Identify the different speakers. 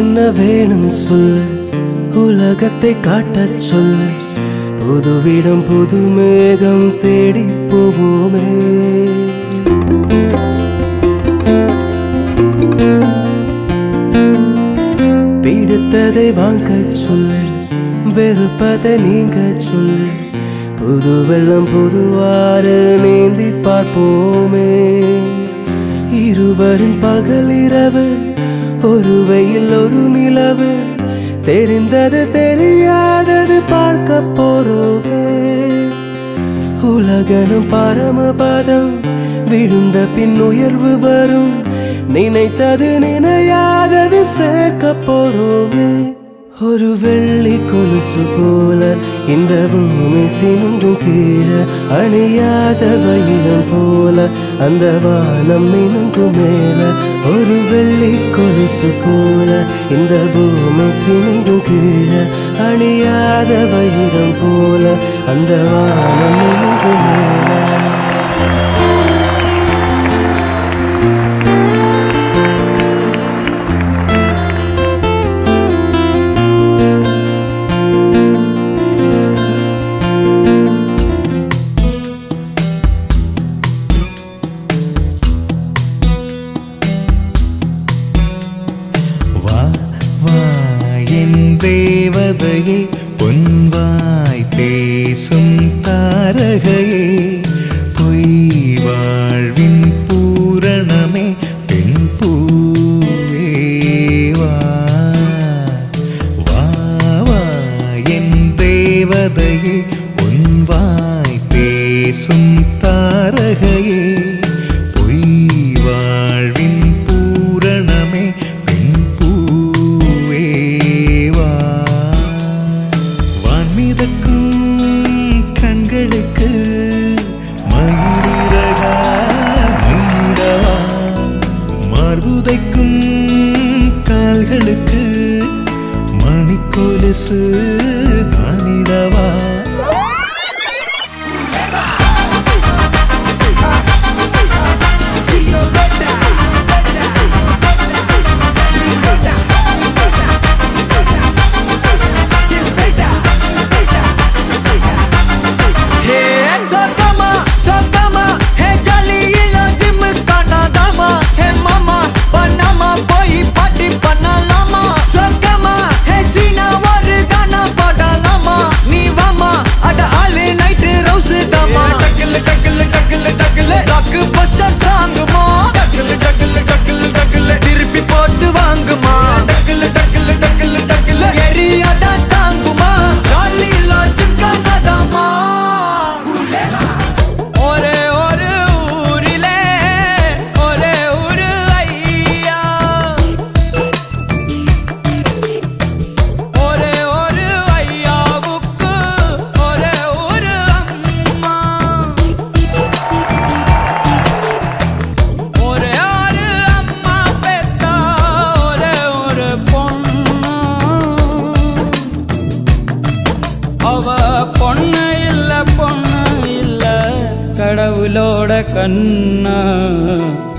Speaker 1: என்ன வேணும் சொல்லு உலகத்தை காட்டச் சொல்லு புதுவிடம் புது மேகம் தேடி போவோமே பிடித்ததை வாங்க சொல்லு வெறுப்பதை நீங்க சொல்லு புது வெள்ளம் புதுவாறு நீந்தி பார்ப்போமே இருவரின் பகல் இரவு ஒரு வெயில் ஒரு நிலவு தெரிந்தது தெரியாதது பார்க்க போறோமே உலகனும் பரமபதம் விழுந்த பின் உயர்வு வரும் நினைத்தது நினையாதது சேர்க்க போறோமே ஒரு வெள்ளி கொலுசு போல இந்த பூமி சிந்தும் கீழே அணியாத வயிறம் போல அந்த வானம் மினுங்கும் மேல ஒரு வெள்ளி கொலுசு போல இந்த பூமி சிந்தும் கீழே அணியாத வயிறம் போல அந்த வானம் மினுங்கும் மேல
Speaker 2: வா வா என் தேவதையே பொன்வாய் பேசும் தாரகையே பொய் வாழ்வின் பூரணமே பெண் பூவே வா வா வா என் தேவதையே பொன்வாய் பேசும் தாரகையே பொய் வாழ்வின் பூரணமே பெண் பூவே வா வான்மிதக்கும் கண்களுக்கு மயிலிறகா மீடவா மார்புதைக்கும் கால்களுக்கு மணிக்கொலுசு நானிடவா
Speaker 3: Sokama, sokama, hey jolly ilo gym kanadama, hey mama, banama boy party பண்ணலாமா சொக்கமா ஹே சீனா ஒரு கானா பாடலாமா நீ வாமா அட ஆளு நைட்டு ரவுஸ் தாமா டக்கல் டக்கல் டக்கல் டக்கல் ராக் பஸ்டர் சாங்குமா டக்கல் டக்கல் டக்கல் டக்கல் திருப்பி போட்டு வாங்குமா டக்கல் டக்கல் டக்கல் டக்கல் எரியாடா தாங்குமா ஜாலி லாஜிம் கனடாமா ஒரே ஒரு ஊரிலே ஒரே ஒரு ஐயா ஒரே ஒரு ஐயாவுக்கு ஒரே ஒரு அம்மா ஒரே ஒரு அம்மா பெத்தா ஒரே ஒரு பொண்ணு அவ பொண்ணு இல்ல பொண்ணு இல்ல கடவுளோட கண்ணா